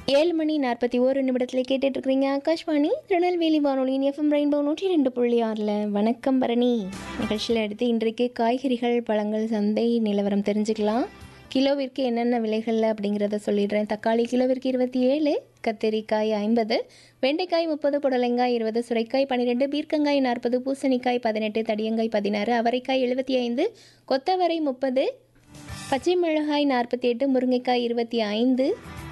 ஏழு மணி நாற்பத்தி ஓரு நிமிடத்தில் கேட்டுட்டு இருக்கிறீங்க ஆகாஷ்வாணி திருநெல்வேலி வானொலியின் எஃப்எம் ரெயின்போ நூற்றி ரெண்டு புள்ளி ஆறில் வணக்கம் பரணி நிகழ்ச்சியில் அடுத்து இன்றைக்கு காய்கறிகள் பழங்கள் சந்தை நிலவரம் தெரிஞ்சுக்கலாம் கிலோவிற்கு என்னென்ன விலைகளில் அப்படிங்கிறத சொல்லிடுறேன் தக்காளி கிலோவிற்கு இருபத்தி ஏழு கத்தரிக்காய் ஐம்பது வெண்டைக்காய் முப்பது புடலங்காய் இருபது சுரைக்காய் பன்னிரெண்டு பீர்க்கங்காய் நாற்பது பூசணிக்காய் பதினெட்டு தடியங்காய் பதினாறு அவரைக்காய் எழுபத்தி ஐந்து கொத்தவரை முப்பது பச்சை மிளகாய் நாற்பத்தி எட்டு முருங்கைக்காய் இருபத்தி ஐந்து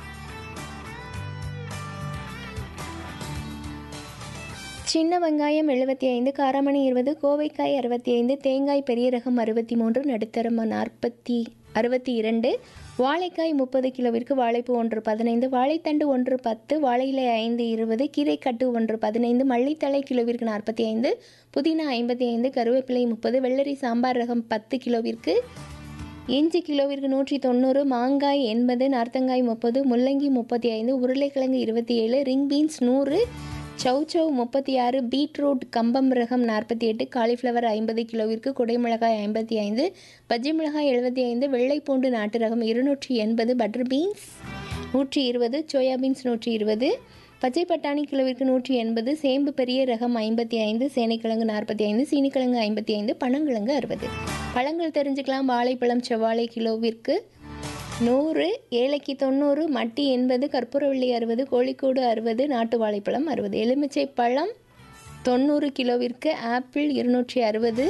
சின்ன வெங்காயம் எழுபத்தி ஐந்து காராமணி இருபது கோவைக்காய் அறுபத்தி ஐந்து தேங்காய் பெரிய ரகம் அறுபத்தி மூன்று நடுத்தரம் நாற்பத்தி அறுபத்தி இரண்டு வாழைக்காய் முப்பது கிலோவிற்கு வாழைப்பூ ஒன்று பதினைந்து வாழைத்தண்டு ஒன்று பத்து வாழையிலை ஐந்து இருபது கீரைக்கட்டு ஒன்று பதினைந்து மல்லித்தழை கிலோவிற்கு நாற்பத்தி ஐந்து புதினா ஐம்பத்தி ஐந்து கருவேப்பிலை முப்பது வெள்ளரி சாம்பார் ரகம் பத்து கிலோவிற்கு இஞ்சி கிலோவிற்கு நூற்றி தொண்ணூறு மாங்காய் எண்பது நார்த்தங்காய் முப்பது முள்ளங்கி முப்பத்தி ஐந்து உருளைக்கிழங்கு இருபத்தி ஏழு ரிங் பீன்ஸ் நூறு சௌச்சௌ முப்பத்தி ஆறு பீட்ரூட் கம்பம் ரகம் நாற்பத்தி எட்டு காலிஃப்ளவர் ஐம்பது கிலோவிற்கு குடைமிளகாய் ஐம்பத்தி ஐந்து பஜ்ஜி மிளகாய் எழுபத்தி ஐந்து வெள்ளைப்பூண்டு நாட்டு ரகம் இருநூற்றி எண்பது பட்டர் பீன்ஸ் நூற்றி இருபது சோயா பீன்ஸ் நூற்றி இருபது பச்சை பட்டாணி கிலோவிற்கு நூற்றி எண்பது சேம்பு பெரிய ரகம் ஐம்பத்தி ஐந்து சேனைக்கிழங்கு நாற்பத்தி ஐந்து சீனிக்கிழங்கு ஐம்பத்தி ஐந்து பனங்கிழங்கு அறுபது பழங்கள் தெரிஞ்சுக்கலாம் வாழைப்பழம் செவ்வாழை கிலோவிற்கு நூறு ஏலைக்கு தொண்ணூறு மட்டி எண்பது கற்பூரவள்ளி அறுபது கோழிக்கூடு அறுபது நாட்டு வாழைப்பழம் அறுபது எலுமிச்சை பழம் தொண்ணூறு கிலோவிற்கு ஆப்பிள் இருநூற்றி அறுபது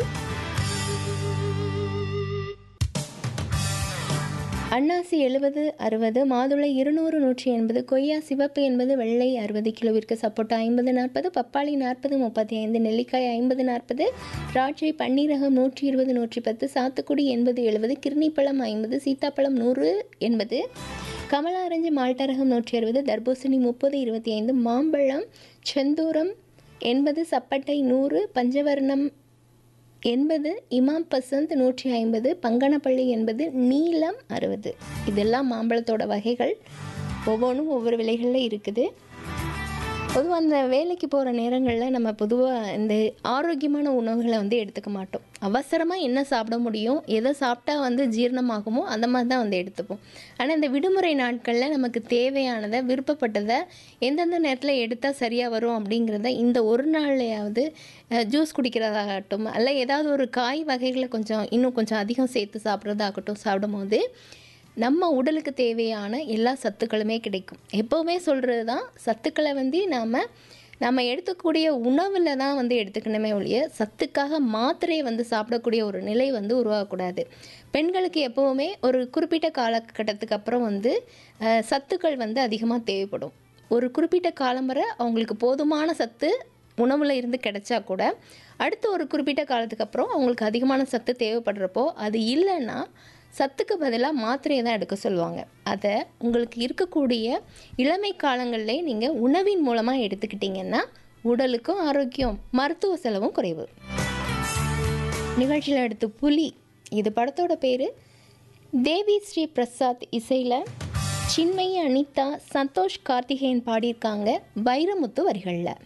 அன்னாசி எழுபது அறுபது மாதுளை இருநூறு நூற்றி எண்பது கொய்யா சிவப்பு எண்பது வெள்ளை அறுபது கிலோவிற்கு சப்போட்டா ஐம்பது நாற்பது பப்பாளி நாற்பது முப்பத்தி ஐந்து நெல்லிக்காய் ஐம்பது நாற்பது திராட்சை பன்னீரகம் நூற்றி இருபது நூற்றி பத்து சாத்துக்குடி எண்பது எழுபது கிருணிப்பழம் ஐம்பது சீத்தாப்பழம் நூறு எண்பது கமலா ஆரஞ்சு மால்டரகம் நூற்றி அறுபது தர்பூசணி முப்பது இருபத்தி ஐந்து மாம்பழம் செந்தூரம் எண்பது சப்பட்டை நூறு பஞ்சவர்ணம் எண்பது இமாம் பசந்த் நூற்றி ஐம்பது பங்கனப்பள்ளி எண்பது நீலம் அறுபது இதெல்லாம் மாம்பழத்தோட வகைகள் ஒவ்வொன்றும் ஒவ்வொரு விலைகளில் இருக்குது பொதுவாக அந்த வேலைக்கு போகிற நேரங்களில் நம்ம பொதுவாக இந்த ஆரோக்கியமான உணவுகளை வந்து எடுத்துக்க மாட்டோம் அவசரமாக என்ன சாப்பிட முடியும் எதை சாப்பிட்டா வந்து ஜீரணமாகுமோ அந்த மாதிரி தான் வந்து எடுத்துப்போம் ஆனால் இந்த விடுமுறை நாட்களில் நமக்கு தேவையானதை விருப்பப்பட்டதை எந்தெந்த நேரத்தில் எடுத்தால் சரியாக வரும் அப்படிங்கிறத இந்த ஒரு நாள்லையாவது ஜூஸ் குடிக்கிறதாகட்டும் அல்ல ஏதாவது ஒரு காய் வகைகளை கொஞ்சம் இன்னும் கொஞ்சம் அதிகம் சேர்த்து சாப்பிட்றதாகட்டும் சாப்பிடும்போது நம்ம உடலுக்கு தேவையான எல்லா சத்துக்களுமே கிடைக்கும் எப்போவுமே சொல்கிறது தான் சத்துக்களை வந்து நாம் நம்ம எடுத்துக்கூடிய உணவில் தான் வந்து எடுத்துக்கணுமே ஒழிய சத்துக்காக மாத்திரையை வந்து சாப்பிடக்கூடிய ஒரு நிலை வந்து உருவாகக்கூடாது பெண்களுக்கு எப்போவுமே ஒரு குறிப்பிட்ட காலகட்டத்துக்கு அப்புறம் வந்து அஹ், சத்துக்கள் வந்து அதிகமாக தேவைப்படும் ஒரு குறிப்பிட்ட காலம் வரை அவங்களுக்கு போதுமான சத்து உணவில் இருந்து கிடைச்சா கூட அடுத்த ஒரு குறிப்பிட்ட காலத்துக்கு அப்புறம் அவங்களுக்கு அதிகமான சத்து தேவைப்படுறப்போ அது இல்லைன்னா சத்துக்கு பதிலாக மாத்திரையை தான் எடுக்க சொல்லுவாங்க அதை உங்களுக்கு இருக்கக்கூடிய இளமை காலங்களிலே நீங்கள் உணவின் மூலமாக எடுத்துக்கிட்டிங்கன்னா உடலுக்கும் ஆரோக்கியம் மருத்துவ செலவும் குறைவு நிகழ்ச்சியில் அடுத்து புலி இது படத்தோட பேர் தேவி ஸ்ரீ பிரசாத் இசையில் சின்மயி அனிதா சந்தோஷ் கார்த்திகேயன் பாடியிருக்காங்க வைரமுத்து வரிகளில்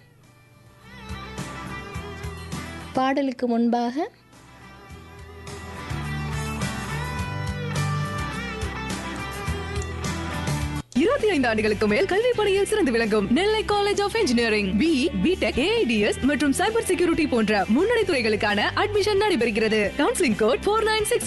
பாடலுக்கு முன்பாக இருபத்தி ஐந்து ஆண்டுகளுக்கு மேல் கல்வி பணியில் சிறந்து விளங்கும் Nellai college of engineering B BTech AIDS மற்றும் சைபர் செக்யூரிட்டி போன்ற முன்னணி துறைகளுக்கான அட்மிஷன் நடைபெறுகிறது counselling code four nine six